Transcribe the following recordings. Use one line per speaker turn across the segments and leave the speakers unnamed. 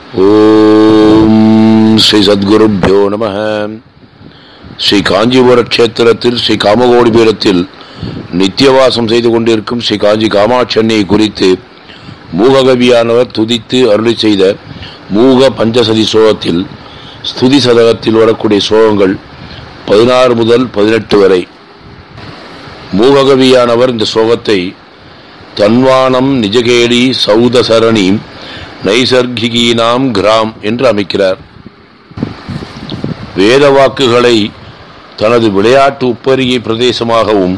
ஓம் ஸ்ரீ சத்குருப்பியோ நம ஸ்ரீ காஞ்சிபுர கஷேத்திரத்தில் ஸ்ரீ காமகோடி பீடத்தில் நித்தியவாசம் செய்து கொண்டிருக்கும் ஸ்ரீ காஞ்சி காமாட்சன்னை குறித்து மூககவியானவர் துதித்து அருளி செய்த மூக பஞ்சசதி சோகத்தில் ஸ்துதி சதகத்தில் வரக்கூடிய சோகங்கள் பதினாறு முதல் பதினெட்டு வரை மூககவியானவர் இந்த சோகத்தை தன்வானம் நிஜகேடி சௌதசரணி நைசர்கிகீனாம் கிராம் என்று அமைக்கிறார் வேத வாக்குகளை தனது விளையாட்டு உப்பரிய பிரதேசமாகவும்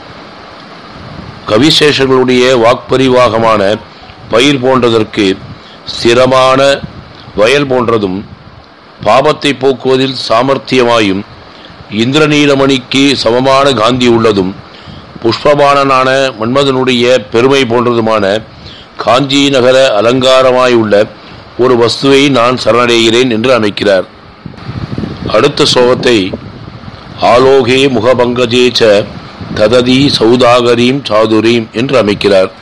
கவிசேஷர்களுடைய வாக்பரிவாகமான பயிர் போன்றதற்கு ஸ்திரமான வயல் போன்றதும் பாபத்தை போக்குவதில் சாமர்த்தியமாயும் இந்திரநீலமணிக்கு சமமான காந்தி உள்ளதும் புஷ்பபானனான மன்மதனுடைய பெருமை போன்றதுமான காஞ்சி நகர அலங்காரமாயுள்ள ஒரு வஸ்துவை நான் சரணடைகிறேன் என்று அமைக்கிறார் அடுத்த சோகத்தை ஆலோகே முகபங்கஜேச்ச தததி சௌதாகரீம் சாதுரீம் என்று அமைக்கிறார்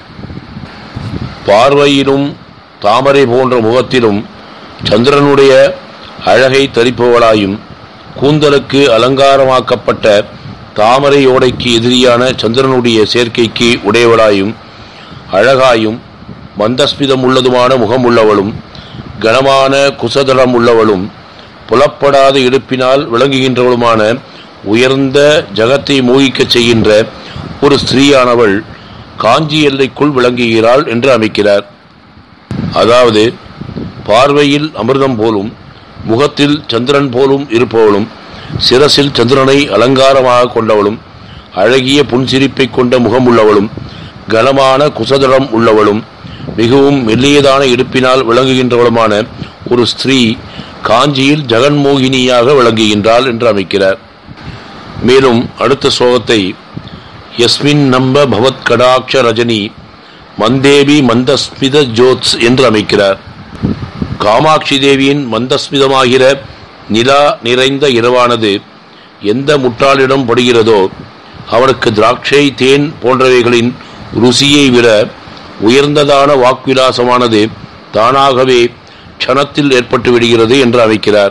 பார்வையிலும் தாமரை போன்ற முகத்திலும் சந்திரனுடைய அழகை தரிப்பவளாயும் கூந்தலுக்கு அலங்காரமாக்கப்பட்ட தாமரை ஓடைக்கு எதிரியான சந்திரனுடைய சேர்க்கைக்கு உடையவளாயும் அழகாயும் மந்தஸ்மிதம் உள்ளதுமான முகம் உள்ளவளும் கனமான குசதளம் உள்ளவளும் புலப்படாத இடுப்பினால் விளங்குகின்றவளுமான உயர்ந்த ஜகத்தை மோகிக்கச் செய்கின்ற ஒரு ஸ்திரீயானவள் காஞ்சி எல்லைக்குள் விளங்குகிறாள் என்று அமைக்கிறார் அதாவது பார்வையில் அமிர்தம் போலும் முகத்தில் சந்திரன் போலும் இருப்பவளும் சிரசில் சந்திரனை அலங்காரமாக கொண்டவளும் அழகிய புன்சிரிப்பை கொண்ட முகம் உள்ளவளும் கனமான குசதளம் உள்ளவளும் மிகவும் மெல்லியதான இடுப்பினால் விளங்குகின்றவளுமான ஒரு ஸ்திரீ காஞ்சியில் ஜெகன்மோகினியாக விளங்குகின்றாள் என்று அமைக்கிறார் மேலும் அடுத்த சோகத்தை யஸ்மின் நம்ப பவத் கடாட்ச ரஜினி மந்தேவி மந்தஸ்மித ஜோத்ஸ் என்று அமைக்கிறார் காமாட்சி தேவியின் மந்தஸ்மிதமாகிற நிலா நிறைந்த இரவானது எந்த முட்டாளிடம் படுகிறதோ அவனுக்கு திராட்சை தேன் போன்றவைகளின் ருசியை விட உயர்ந்ததான வாக்குவிலாசமானது தானாகவே க்ஷணத்தில் ஏற்பட்டு விடுகிறது என்று அமைக்கிறார்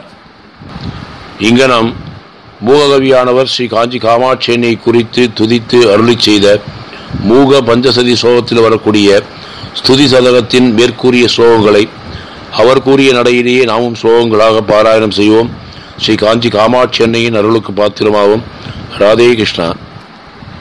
இங்கனம் மூககவியானவர் ஸ்ரீ காஞ்சி காமாட்சியனை குறித்து துதித்து அருளி செய்த மூக பஞ்சசதி சோகத்தில் வரக்கூடிய ஸ்துதி சதகத்தின் மேற்கூறிய ஸ்லோகங்களை அவர் கூறிய நடையிலேயே நாமும் ஸ்லோகங்களாக பாராயணம் செய்வோம் ஸ்ரீ காஞ்சி காமாட்சி அன்னையின் அருளுக்கு பாத்திரமாகும் ராதே கிருஷ்ணா